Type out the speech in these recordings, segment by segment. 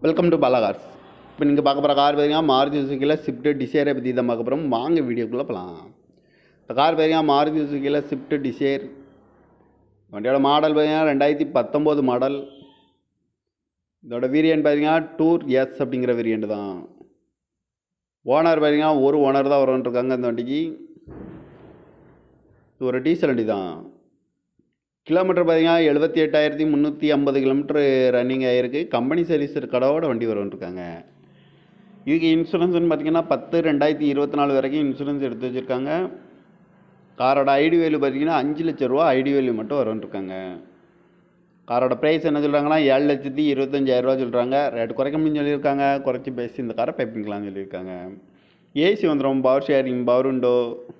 welcome to Bala Cars இப்போ நீங்கள் பார்க்க போகிற கார் பார்த்தீங்கன்னா மாருதி சுசுக்கியில் ஸ்விஃப்ட் டிசைரை பற்றி தான் பார்க்க போகிறோம் வாங்க வீடியோக்குள்ளே போகலாம் இந்த கார் பார்த்தீங்கன்னா மாருதி சுசுக்கியில் ஸ்விஃப்ட் டிசைர் வண்டியோட மாடல் பார்த்தீங்கன்னா ரெண்டாயிரத்தி பத்தொம்போது மாடல் இதோட வேரியன்ட் பார்த்தீங்கன்னா டூர் எஸ் அப்படிங்கிற வேரியன்ட் தான் ஓனர் பார்த்தீங்கன்னா ஒரு ஓனர் தான் வரும்னு இருக்காங்க இந்த வண்டிக்கு இது ஒரு டீசல் வண்டி தான் கிலோமீட்டர் பார்த்தீங்கன்னா எழுபத்தி எட்டாயிரத்தி முந்நூற்றி ஐம்பது கிலோமீட்டர் ரன்னிங் ஆகிருக்கு கம்பெனி சர்வீஸ் கடவோட வண்டி வரும்னு இருக்காங்க இதுக்கு இன்சூரன்ஸ்னு பார்த்தீங்கன்னா பத்து ரெண்டாயிரத்தி இருபத்தி நாலு வரைக்கும் இன்சூரன்ஸ் எடுத்து வச்சுருக்காங்க காரோட ஐடி வேல்யூ பார்த்தீங்கன்னா அஞ்சு லட்ச ரூபா ஐடி வேல்யூ மட்டும் வரும்னு இருக்காங்க காரோட ப்ரைஸ் என்ன சொல்கிறாங்கன்னா ஏழு லட்சத்தி இருபத்தஞ்சாயிரரூவா சொல்கிறாங்க ரேட் குறைக்க முடியும்னு சொல்லியிருக்காங்க குறைச்சி பேசி இந்த காரை பைப்பிங்கலாம்னு சொல்லியிருக்காங்க ஏசி வந்துடும் power steering power window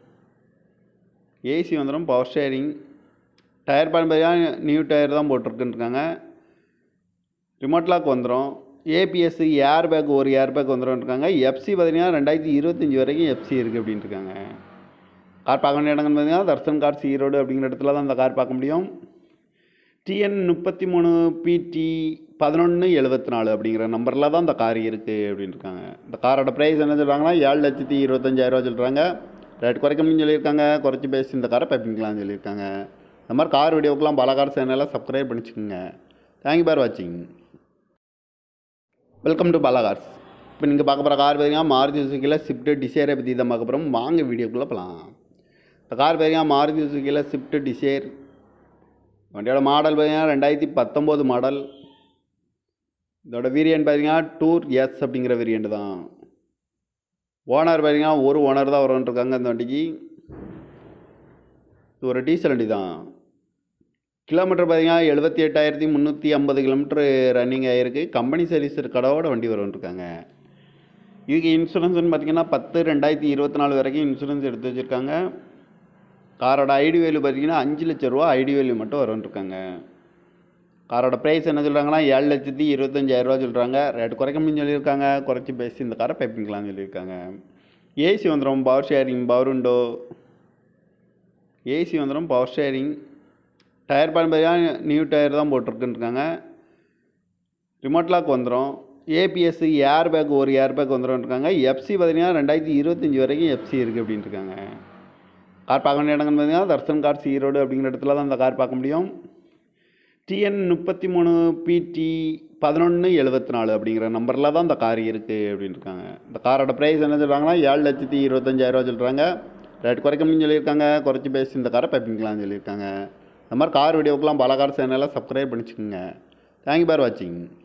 AC வந்துடும் பவர் ஷேரிங் டயர் பேன் பார்த்தீங்கன்னா நியூ டயர் தான் போட்டிருக்குன்னு இருக்காங்க ரிமோட் லாக் வந்துடும் ஏபிஎஸ் ஏர் பேக் ஒரு ஏர் பேக் வந்துடும் இருக்காங்க எஃப்சி பார்த்தீங்கன்னா ரெண்டாயிரத்தி இருபத்தஞ்சி வரைக்கும் எஃப்சி இருக்குது அப்படின்ட்டு இருக்காங்க கார் பார்க்க வேண்டிய இடங்கள்னு பார்த்தீங்கன்னா தர்சன் கார்ஸ் ஈரோடு அப்படிங்கிற இடத்துல தான் இந்த கார் பார்க்க முடியும் டிஎன் முப்பத்தி மூணு பிடி பதினொன்று எழுபத்தி நாலு அப்படிங்கிற நம்பரில் தான் இந்த கார் இருக்குது அப்படின்னு இருக்காங்க இந்த காரோட ப்ரைஸ் என்ன சொல்கிறாங்கன்னா ஏழு லட்சத்தி இருபத்தஞ்சாயிரரூவா சொல்கிறாங்க ரேட் குறைக்க முடியும்னு சொல்லியிருக்காங்க குறைச்சி பேசி இந்த காரை பைப்பிங்கலாம்னு சொல்லியிருக்காங்க இந்த மாதிரி கார் வீடியோக்கெலாம் பல கார் சேனலை சப்ஸ்கிரைப் பண்ணிச்சுக்கோங்க தேங்க்யூ பார் வாட்சிங் வெல்கம் டு பாலாகார்ஸ் இப்போ நீங்கள் பார்க்க போகிற கார் பார்த்தீங்கன்னா மாருதி சுசுக்கியில் ஸ்விஃப்ட் டிசைரை பற்றி தான் பார்க்க போகிறோம் வாங்க வீடியோக்குள்ளே போகலாம் இந்த கார் பார்த்தீங்கன்னா மாருதி சுசுக்கியில் ஸ்விஃப்ட் டிசைர் வண்டியோட மாடல் பார்த்தீங்கன்னா ரெண்டாயிரத்தி பத்தொம்போது மாடல் இதோட வேரியன்ட் பார்த்தீங்கன்னா டூர் எஸ் அப்படிங்கிற வேரியன்ட் தான் ஓனர் பார்த்தீங்கன்னா ஒரு ஓனர் தான் வரும்னு இருக்காங்க இந்த வண்டிக்கு இது ஒரு டீசல் வண்டி தான் கிலோமீட்டர் பார்த்தீங்கன்னா எழுபத்தி எட்டாயிரத்தி முந்நூற்றி ஐம்பது கிலோமீட்டர் ரன்னிங் ஆகிருக்கு கம்பெனி சர்வீஸ் கடவோட வண்டி வரும்னு இருக்காங்க இதுக்கு இன்சூரன்ஸ்னு பார்த்தீங்கன்னா பத்து ரெண்டாயிரத்தி இருபத்தி நாலு வரைக்கும் இன்சூரன்ஸ் எடுத்து வச்சுருக்காங்க காரோட ஐடி வேல்யூ பார்த்தீங்கன்னா அஞ்சு லட்ச ரூபா ஐடி வேல்யூ மட்டும் வரும்னு இருக்காங்க காரோட ப்ரைஸ் என்ன சொல்கிறாங்கன்னா ஏழு லட்சத்தி இருபத்தஞ்சாயிரரூவா சொல்கிறாங்க ரேட் குறைக்க முடியும்னு சொல்லியிருக்காங்க குறைச்சி பேசி இந்த காரை பைப்பிங்கலாம்னு சொல்லியிருக்காங்க ஏசி வந்துடும் power steering power window AC வந்துடும் பவர் ஷேரிங் டயர் பேன் பார்த்தீங்கன்னா நியூ டயர் தான் போட்டிருக்குன்னு இருக்காங்க ரிமோட் லாக் வந்துடும் ஏபிஎஸ் ஏர் பேக் ஒரு ஏர் பேக் வந்துடும் இருக்காங்க எஃப்சி பார்த்தீங்கன்னா ரெண்டாயிரத்தி இருபத்தஞ்சி வரைக்கும் எஃப்சி இருக்குது அப்படின்ட்டு இருக்காங்க கார் பார்க்க வேண்டிய இடங்கள்னு பார்த்தீங்கன்னா தர்சன் கார்ஸ் ஈரோடு அப்படிங்கிற இடத்துல தான் இந்த கார் பார்க்க முடியும் டிஎன் முப்பத்தி மூணு பிடி பதினொன்று எழுபத்தி நாலு அப்படிங்கிற நம்பரில் தான் இந்த கார் இருக்குது அப்படின்னு இருக்காங்க இந்த காரோட ப்ரைஸ் என்ன சொல்கிறாங்கன்னா ஏழு லட்சத்தி இருபத்தஞ்சாயிரரூவா சொல்கிறாங்க ரேட் குறைக்க முடியும்னு சொல்லியிருக்காங்க குறைச்சி பேசி இந்த காரை பைப்பிங்கலாம்னு சொல்லியிருக்காங்க இந்த மாதிரி கார் வீடியோக்கெலாம் பல கார் சேனலை சப்ஸ்கிரைப் பண்ணிச்சுக்கோங்க தேங்க்யூ பார் வாட்சிங்